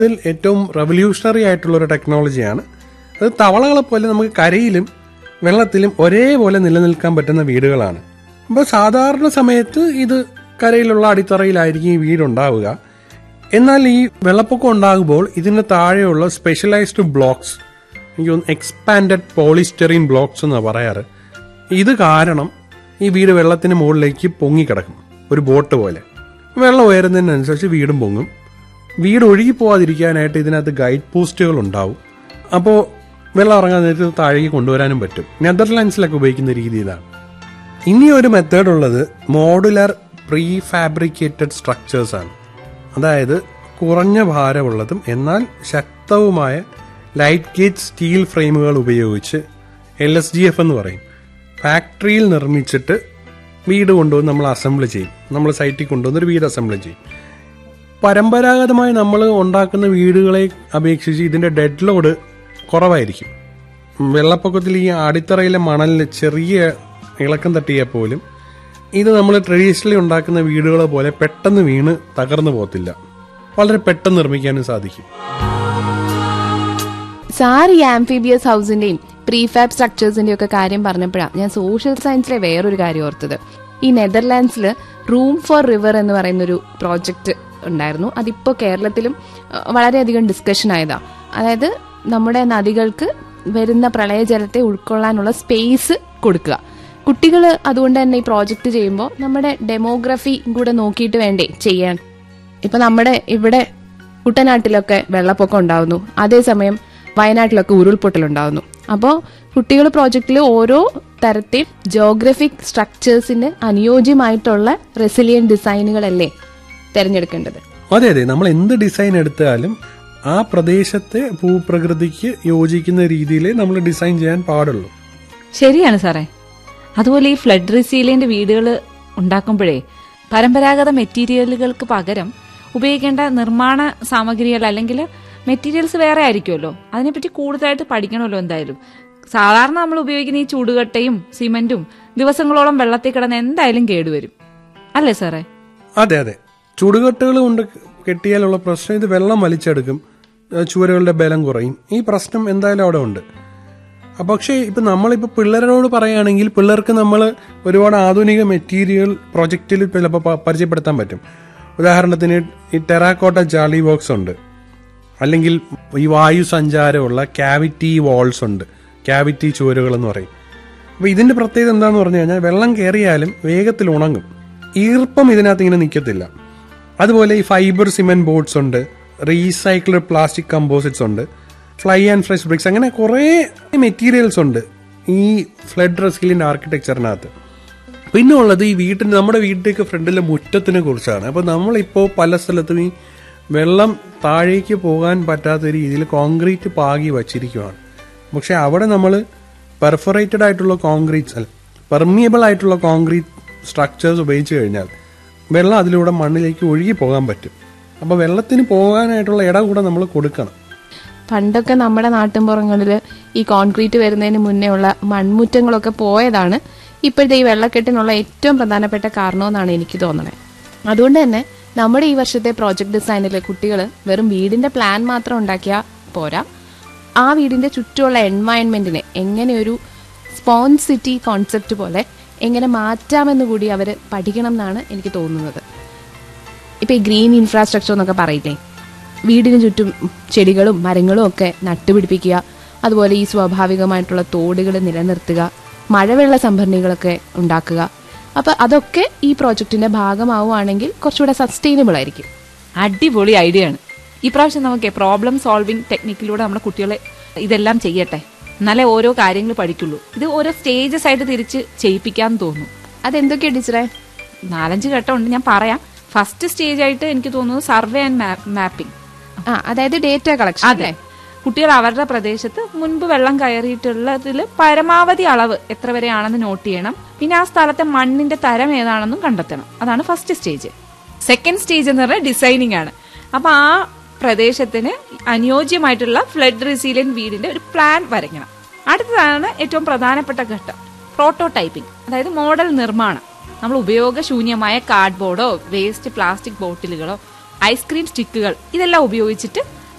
ഇതിൽ ഏറ്റവും റവല്യൂഷണറി ആയിട്ടുള്ള ഒരു ടെക്നോളജിയാണ് അത് തവളകളെ പോലെ നമുക്ക് കരയിലും വെള്ളത്തിലും ഒരേപോലെ നിലനിൽക്കാൻ പറ്റുന്ന വീടുകളാണ് അപ്പോൾ സാധാരണ സമയത്ത് ഇത് കരയിലുള്ള അടിത്തറയിലായിരിക്കും ഈ വീടുണ്ടാവുക എന്നാൽ ഈ വെള്ളപ്പൊക്കം ഉണ്ടാകുമ്പോൾ ഇതിന് താഴെയുള്ള സ്പെഷ്യലൈസ്ഡ് ബ്ലോക്സ് എനിക്ക് തോന്നുന്നു എക്സ്പാൻഡഡ് പോളിസ്റ്ററിൻ ബ്ലോക്സ് എന്നാണ് പറയാറ് ഇത് കാരണം ഈ വീട് വെള്ളത്തിന് മുകളിലേക്ക് പൊങ്ങിക്കിടക്കും ഒരു ബോട്ട് പോലെ വെള്ളം ഉയരുന്നതിനനുസരിച്ച് വീടും പൊങ്ങും വീട് ഒഴുകി പോവാതിരിക്കാനായിട്ട് ഇതിനകത്ത് ഗൈഡ് പോസ്റ്റുകൾ ഉണ്ടാവും അപ്പോൾ വെള്ളം ഇറങ്ങാൻ നേരത്ത് താഴേക്ക് കൊണ്ടുവരാനും പറ്റും നെതർലാൻഡ്സിലൊക്കെ ഉപയോഗിക്കുന്ന രീതി ഇതാണ് ഇനി ഒരു മെത്തേഡ് ഉള്ളത് മോഡുലർ പ്രീ ഫാബ്രിക്കേറ്റഡ് സ്ട്രക്ചേഴ്സ് ആണ് അതായത് കുറഞ്ഞ ഭാരമുള്ളതും എന്നാൽ ശക്തവുമായ ലൈറ്റ് ഗേജ് സ്റ്റീൽ ഫ്രെയിമുകൾ ഉപയോഗിച്ച് എൽ എസ് ജി എഫ് എന്ന് പറയും ഫാക്ടറിയിൽ നിർമ്മിച്ചിട്ട് വീട് കൊണ്ടുവന്ന് നമ്മൾ അസംബിൾ ചെയ്യും നമ്മൾ സൈറ്റിൽ കൊണ്ടുവന്ന് ഒരു വീട് അസംബിൾ ചെയ്യും പരമ്പരാഗതമായി നമ്മൾ ഉണ്ടാക്കുന്ന വീടുകളെ അപേക്ഷിച്ച് ഇതിന്റെ ഡെഡ് ലോഡ് കുറവായിരിക്കും വെള്ളപ്പൊക്കത്തിൽ ഈ അടിത്തറയിലെ മണലിൽ ചെറിയ ഇളക്കം തട്ടിയാൽ പോലും ഇത് നമ്മൾ ട്രഡീഷണലി ഉണ്ടാക്കുന്ന വീടുകളെ പോലെ പെട്ടെന്ന് വീണ് തകർന്നു പോകത്തില്ല വളരെ പെട്ടെന്ന് നിർമ്മിക്കാനും സാധിക്കും സാർ ഈ ആംഫീബിയസ് ഹൗസിന്റെയും പ്രീഫാബ് സ്ട്രക്ചേഴ്സിന്റെയും ഒക്കെ കാര്യം പറഞ്ഞപ്പോഴാണ് ഞാൻ സോഷ്യൽ സയൻസിലെ വേറൊരു കാര്യം ഓർത്തത് ഈ നെതർലാൻഡ്സിൽ റൂം ഫോർ റിവർ എന്ന് പറയുന്ന ഒരു പ്രോജക്റ്റ് ഉണ്ടായിരുന്നു അതിപ്പോൾ കേരളത്തിലും അഹ്, വളരെയധികം ഡിസ്കഷൻ ആയതാ അതായത് നമ്മുടെ നദികൾക്ക് വരുന്ന പ്രളയജലത്തെ ഉൾക്കൊള്ളാനുള്ള സ്പേസ് കൊടുക്കുക കുട്ടികൾ അതുകൊണ്ട് തന്നെ ഈ പ്രോജക്റ്റ് ചെയ്യുമ്പോൾ നമ്മുടെ ഡെമോഗ്രഫി കൂടെ നോക്കിയിട്ട് വേണ്ടേ ചെയ്യാൻ ഇപ്പൊ നമ്മുടെ ഇവിടെ കുട്ടനാട്ടിലൊക്കെ വെള്ളപ്പൊക്കം ഉണ്ടാവുന്നു അതേസമയം വയനാട്ടിലൊക്കെ ഉരുൾപൊട്ടൽ ഉണ്ടാവുന്നു അപ്പോൾ കുട്ടികൾ പ്രോജക്റ്റിൽ ഓരോ തരത്തിൽ ജോഗ്രഫിക് സ്ട്രക്ചേഴ്സിന് അനുയോജ്യമായിട്ടുള്ള റെസിലിയൻ ഡിസൈനുകളല്ലേ തിരഞ്ഞെടുക്കേണ്ടത് അതെ അതെ നമ്മൾ എന്ത് ഡിസൈൻ എടുത്താലും ആ പ്രദേശത്തെ ഭൂപ്രകൃതിക്ക് യോജിക്കുന്ന രീതിയിൽ നമ്മൾ ഡിസൈൻ ചെയ്യാൻ പാടുള്ളൂ ശരിയാണ് സാറേ അതുപോലെ ഈ ഫ്ലഡ് റിസീലിയന്റ് വീടുകൾ ഉണ്ടാക്കുമ്പോഴേ പരമ്പരാഗത മെറ്റീരിയലുകൾക്ക് പകരം ഉപയോഗിക്കേണ്ട നിർമ്മാണ സാമഗ്രികൾ അല്ലെങ്കിൽ മെറ്റീരിയൽസ് വേറെ ആയിരിക്കുമല്ലോ അതിനെപ്പറ്റി കൂടുതലായിട്ട് പഠിക്കണമല്ലോ എന്തായാലും സാധാരണ നമ്മൾ ഉപയോഗിക്കുന്ന ഈ ചൂടുകട്ടയും സിമന്റും ദിവസങ്ങളോളം വെള്ളത്തിൽ കിടന്ന് എന്തായാലും കേടുവരും അല്ലേ സാറേ അതെ അതെ ചുടുകെട്ടുകൾ കൊണ്ട് കെട്ടിയാലുള്ള പ്രശ്നം ഇത് വെള്ളം വലിച്ചെടുക്കും ഏഹ് ചുവരുകളുടെ ബലം കുറയും ഈ പ്രശ്നം എന്തായാലും അവിടെ ഉണ്ട് അഹ് പക്ഷേ ഇപ്പൊ നമ്മളിപ്പോ പിള്ളേരോട് പറയുകയാണെങ്കിൽ പിള്ളേർക്ക് നമ്മൾ ഒരുപാട് ആധുനിക മെറ്റീരിയൽ പ്രൊജക്റ്റിൽ ചിലപ്പോൾ പ- പരിചയപ്പെടുത്താൻ പറ്റും ഉദാഹരണത്തിന് ഈ ടെറാക്കോട്ട ജാലി ബോക്സ് ഉണ്ട് അല്ലെങ്കിൽ ഈ വായു സഞ്ചാരമുള്ള ക്യാവിറ്റി വാൾസ് ഉണ്ട് ക്യാവിറ്റി ചുവരുകൾ എന്ന് പറയും അപ്പൊ ഇതിന്റെ പ്രത്യേകത എന്താന്ന് പറഞ്ഞു കഴിഞ്ഞാൽ വെള്ളം കയറിയാലും വേഗത്തിൽ ഉണങ്ങും ഈർപ്പം ഇതിനകത്ത് ഇങ്ങനെ നിൽക്കത്തില്ല അതുപോലെ ഈ ഫൈബർ സിമെന്റ് ബോർഡ്സ് ഉണ്ട് റീസൈക്കിൾഡ് പ്ലാസ്റ്റിക് കമ്പോസിറ്റ്സ് ഉണ്ട് ഫ്ലൈ ആൻഡ് ഫ്രഷ് ബ്രിക്സ് അങ്ങനെ കുറേ മെറ്റീരിയൽസ് ഉണ്ട് ഈ ഫ്ലഡ് റെസ്കിലിന്റെ ആർക്കിടെക്ചറിനകത്ത് പിന്നെ ഉള്ളത് ഈ വീട്ടിന് നമ്മുടെ വീട്ടിലേക്ക് ഫ്രണ്ടിലെ മുറ്റത്തിനെ കുറിച്ചാണ് അപ്പൊ നമ്മളിപ്പോ പല സ്ഥലത്തും ഈ വെള്ളം താഴേക്ക് പോകാൻ പറ്റാത്ത രീതിയിൽ കോൺക്രീറ്റ് പാകി വച്ചിരിക്കുകയാണ് പക്ഷെ അവിടെ നമ്മൾ പെർഫറേറ്റഡ് ആയിട്ടുള്ള കോൺക്രീറ്റ്സ് അല്ല പെർമിയബിൾ ആയിട്ടുള്ള കോൺക്രീറ്റ് സ്ട്രക്ചേഴ്സ് ഉപയോഗിച്ച് കഴിഞ്ഞാൽ വെള്ളം അതിലൂടെ മണ്ണിലേക്ക് ഒഴുകി പോകാൻ പറ്റും അപ്പോൾ വെള്ളത്തിന് പോകാനായിട്ടുള്ള ഇട കൂടെ നമ്മൾ കൊടുക്കണം പണ്ടൊക്കെ നമ്മുടെ നാട്ടിൻപുറങ്ങളിൽ ഈ കോൺക്രീറ്റ് വരുന്നതിന് മുന്നേ ഉള്ള മൺമുറ്റങ്ങളൊക്കെ പോയതാണ് ഇപ്പോഴത്തെ ഈ വെള്ളക്കെട്ടിനുള്ള ഏറ്റവും പ്രധാനപ്പെട്ട കാരണമെന്നാണ് എനിക്ക് തോന്നുന്നത് അതുകൊണ്ട് തന്നെ നമ്മുടെ ഈ വർഷത്തെ പ്രോജക്ട് ഡിസൈനിലെ കുട്ടികൾ വെറും വീടിന്റെ പ്ലാൻ മാത്രം ഉണ്ടാക്കിയാൽ പോരാ ആ വീടിന്റെ ചുറ്റുമുള്ള എൻവയൺമെന്റിനെ എങ്ങനെ ഒരു സ്പോഞ്ച് സിറ്റി കോൺസെപ്റ്റ് പോലെ എങ്ങനെ മാറ്റാമെന്ന് കൂടി അവർ പഠിക്കണം എന്നാണ് എനിക്ക് തോന്നുന്നത് ഇപ്പൊ ഈ ഗ്രീൻ ഇൻഫ്രാസ്ട്രക്ചർ എന്നൊക്കെ പറയില്ലേ വീടിന് ചുറ്റും ചെടികളും മരങ്ങളും ഒക്കെ നട്ടുപിടിപ്പിക്കുക അതുപോലെ ഈ സ്വാഭാവികമായിട്ടുള്ള തോടുകൾ നിലനിർത്തുക മഴവെള്ള സംഭരണികളൊക്കെ ഉണ്ടാക്കുക അപ്പൊ അതൊക്കെ ഈ പ്രോജക്റ്റിന്റെ ഭാഗമാവുകയാണെങ്കിൽ കുറച്ചുകൂടെ സസ്റ്റൈനബിൾ ആയിരിക്കും അടിപൊളി ഐഡിയ ആണ് ഈ പ്രാവശ്യം നമുക്ക് പ്രോബ്ലം സോൾവിംഗ് ടെക്നിക്കിലൂടെ നമ്മുടെ കുട്ടികളെ ഇതെല്ലാം ചെയ്യട്ടെ എന്നാലേ ഓരോ കാര്യങ്ങൾ പഠിക്കുള്ളൂ ഇത് ഓരോ സ്റ്റേജസ് ആയിട്ട് തിരിച്ച് ചെയ്യിപ്പിക്കാന്ന് തോന്നുന്നു അതെന്തൊക്കെയാ ടീച്ചറെ നാലഞ്ച് ഘട്ടമുണ്ട് ഞാൻ പറയാം ഫസ്റ്റ് സ്റ്റേജ് ആയിട്ട് എനിക്ക് തോന്നുന്നു സർവേ ആൻഡ് മാപ്പിംഗ് ആ അതായത് ഡേറ്റ കളക്ഷൻ അതെ കുട്ടികൾ അവരുടെ പ്രദേശത്ത് മുൻപ് വെള്ളം കയറിയിട്ടുള്ളതിൽ പരമാവധി അളവ് എത്ര വരെയാണെന്ന് നോട്ട് ചെയ്യണം പിന്നെ ആ സ്ഥലത്തെ മണ്ണിന്റെ തരം ഏതാണെന്നും കണ്ടെത്തണം അതാണ് ഫസ്റ്റ് സ്റ്റേജ് സെക്കൻഡ് സ്റ്റേജ് എന്ന് പറഞ്ഞാൽ ഡിസൈനിങ് ആണ് അപ്പൊ ആ പ്രദേശത്തിന് അനുയോജ്യമായിട്ടുള്ള ഫ്ലഡ് റെസീലിയൻ വീടിന്റെ ഒരു പ്ലാൻ വരയ്ക്കണം അടുത്തതാണ് ഏറ്റവും പ്രധാനപ്പെട്ട ഘട്ടം പ്രോട്ടോടൈപ്പിംഗ് അതായത് മോഡൽ നിർമ്മാണം നമ്മൾ ഉപയോഗശൂന്യമായ കാർഡ്ബോർഡോ വേസ്റ്റ് പ്ലാസ്റ്റിക് ബോട്ടിലുകളോ ഐസ്ക്രീം സ്റ്റിക്കുകൾ ഇതെല്ലാം ഉപയോഗിച്ചിട്ട്